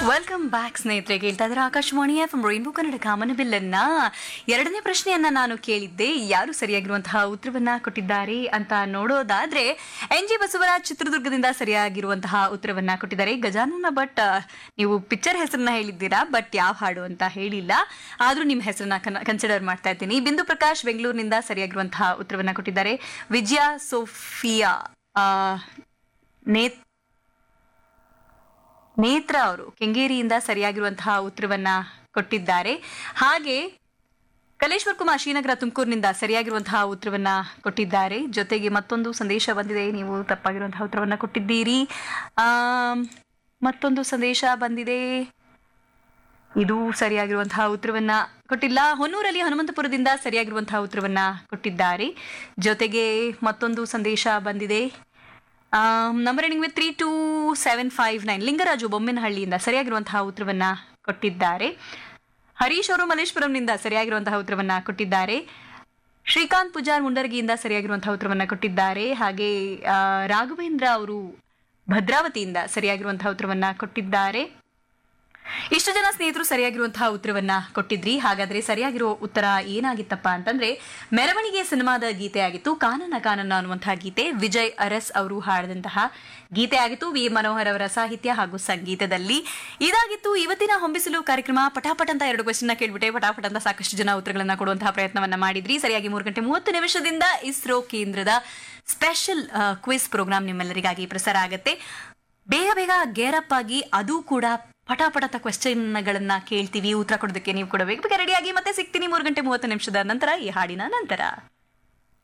welcome back ಸ್ನೇಹಿತರೆ ಕೇಳ್ತಾ ಇದ್ರೆ ಆಕಾಶವಾಣಿ ಎಫ್ ರೈನ್ಬೋ ಕನ್ನಡ ಕಾಮನಬಿಲ್ಲನ್ನ ಎರಡನೇ ಪ್ರಶ್ನೆಯನ್ನ ನಾನು ಕೇಳಿದ್ದೆ ಯಾರು ಸರಿಯಾಗಿರುವಂತಹ ಉತ್ತರವನ್ನ ಕೊಟ್ಟಿದ್ದಾರೆ ಅಂತ ನೋಡೋದಾದ್ರೆ ಎನ್ ಜಿ ಬಸವರಾಜ್ ಚಿತ್ರದುರ್ಗದಿಂದ ಸರಿಯಾಗಿರುವಂತಹ ಉತ್ತರವನ್ನ ಕೊಟ್ಟಿದ್ದಾರೆ ಗಜಾನನ ಭಟ್ ಆ, ನೀವು ಪಿಕ್ಚರ್ ಹೆಸರನ್ನ ಹೇಳಿದ್ದೀರಾ ಬಟ್ ಯಾವ ಹಾಡು ಅಂತ ಹೇಳಿಲ್ಲ ಆದ್ರೂ ನಿಮ್ಮ ಹೆಸರನ್ನ ಕನ್ಸಿಡರ್ ಮಾಡ್ತಾ ಇದ್ದೀನಿ ಬಿಂದು ಪ್ರಕಾಶ್ ಬೆಂಗಳೂರಿನಿಂದ ಸರಿಯಾಗಿರುವಂತಹ ಉತ್ತರವನ್ನ ಕೊಟ್ಟಿದ್ದಾರೆ ವಿಜಯ ಸೋಫಿಯಾ ಆ, ನೇತ್ ನೇತ್ರ ಅವರು ಕೆಂಗೇರಿಯಿಂದ ಸರಿಯಾಗಿರುವಂತಹ ಉತ್ತರವನ್ನ ಕೊಟ್ಟಿದ್ದಾರೆ ಹಾಗೆ ಕಲೇಶ್ವರ್ ಕುಮಾರ್ ಶ್ರೀನಗರ ತುಮಕೂರಿನಿಂದ ಸರಿಯಾಗಿರುವಂತಹ ಉತ್ತರವನ್ನ ಕೊಟ್ಟಿದ್ದಾರೆ ಜೊತೆಗೆ ಮತ್ತೊಂದು ಸಂದೇಶ ಬಂದಿದೆ ನೀವು ತಪ್ಪಾಗಿರುವಂತಹ ಉತ್ತರವನ್ನ ಕೊಟ್ಟಿದ್ದೀರಿ ಆಮ್, ಮತ್ತೊಂದು ಸಂದೇಶ ಬಂದಿದೆ ಇದು ಸರಿಯಾಗಿರುವಂತಹ ಉತ್ತರವನ್ನ ಕೊಟ್ಟಿಲ್ಲ ಹೊನ್ನೂರಲ್ಲಿ ಹನುಮಂತಪುರದಿಂದ ಸರಿಯಾಗಿರುವಂತಹ ಉತ್ತರವನ್ನ ಕೊಟ್ಟಿದ್ದಾರೆ ಜೊತೆಗೆ ಮತ್ತೊಂದು ಸಂದೇಶ ಬಂದಿದೆ number ending with three two seven five nine Lingaraju ಬೊಮ್ಮೆನಹಳ್ಳಿಯಿಂದ ಸರಿಯಾಗಿರುವಂತಹ ಉತ್ತರವನ್ನ ಕೊಟ್ಟಿದ್ದಾರೆ ಹರೀಶ್ ಅವರು ಮಲ್ಲೇಶ್ವರಂನಿಂದ ಸರಿಯಾಗಿರುವಂತಹ ಉತ್ತರವನ್ನ ಕೊಟ್ಟಿದ್ದಾರೆ ಶ್ರೀಕಾಂತ್ ಪೂಜಾರ್ ಮುಂಡರ್ಗಿಯಿಂದ ಸರಿಯಾಗಿರುವಂತಹ ಉತ್ತರವನ್ನ ಕೊಟ್ಟಿದ್ದಾರೆ ಹಾಗೆ ಆ, ರಾಘವೇಂದ್ರ ಅವರು ಭದ್ರಾವತಿಯಿಂದ ಸರಿಯಾಗಿರುವಂತಹ ಉತ್ತರವನ್ನ ಕೊಟ್ಟಿದ್ದಾರೆ ಇಷ್ಟು ಜನ ಸ್ನೇಹಿತರು ಸರಿಯಾಗಿರುವಂತಹ ಉತ್ತರವನ್ನ ಕೊಟ್ಟಿದ್ರಿ ಹಾಗಾದ್ರೆ ಸರಿಯಾಗಿರೋ ಉತ್ತರ ಏನಾಗಿತ್ತಪ್ಪ ಅಂತಂದ್ರೆ ಮೆರವಣಿಗೆ ಸಿನಿಮಾದ ಗೀತೆ ಆಗಿತ್ತು ಕಾನನ ಕಾನನ ಅನ್ನುವಂತಹ ಗೀತೆ ವಿಜಯ್ ಅರಸ್ ಅವರು ಹಾಡಿದಂತಹ ಗೀತೆ ಆಗಿತ್ತು ವಿ ಮನೋಹರ್ ಅವರ ಸಾಹಿತ್ಯ ಹಾಗೂ ಸಂಗೀತದಲ್ಲಿ ಇದಾಗಿತ್ತು ಇವತ್ತಿನ ಹೊಂಬಿಸಲು ಕಾರ್ಯಕ್ರಮ ಪಟಾಪಟ್ ಅಂತ ಎರಡು ಕ್ವೆಶನ್ ಕೇಳ್ಬಿಟ್ಟೆ ಪಟಾಪಟ್ ಅಂತ ಸಾಕಷ್ಟು ಜನ ಉತ್ತರಗಳನ್ನ ಕೊಡುವಂತಹ ಪ್ರಯತ್ನವನ್ನ ಮಾಡಿದ್ರಿ ಸರಿಯಾಗಿ ಮೂರು ಗಂಟೆ ಮೂವತ್ತು ನಿಮಿಷದಿಂದ ಇಸ್ರೋ ಕೇಂದ್ರದ ಸ್ಪೆಷಲ್ ಕ್ವಿಸ್ ಪ್ರೋಗ್ರಾಮ್ ನಿಮ್ಮೆಲ್ಲರಿಗಾಗಿ ಪ್ರಸಾರ ಆಗುತ್ತೆ ಬೇಗ ಬೇಗ ಗೇರಪ್ ಆಗಿ ಅದು ಕೂಡ ಪಟಾಪಟತ ಕ್ವೆಶ್ಚನ್ಗಳನ್ನ ಕೇಳ್ತೀವಿ ಉತ್ತರ ಕೊಡೋದಕ್ಕೆ ನೀವು ಕೂಡ ಬೇಗ ಬೇಗ ರೆಡಿಯಾಗಿ ಮತ್ತೆ ಸಿಗ್ತೀನಿ ಮೂರು ಗಂಟೆ ಮೂವತ್ತು ನಿಮಿಷದ ನಂತರ ಈ ಹಾಡಿನ ನಂತರ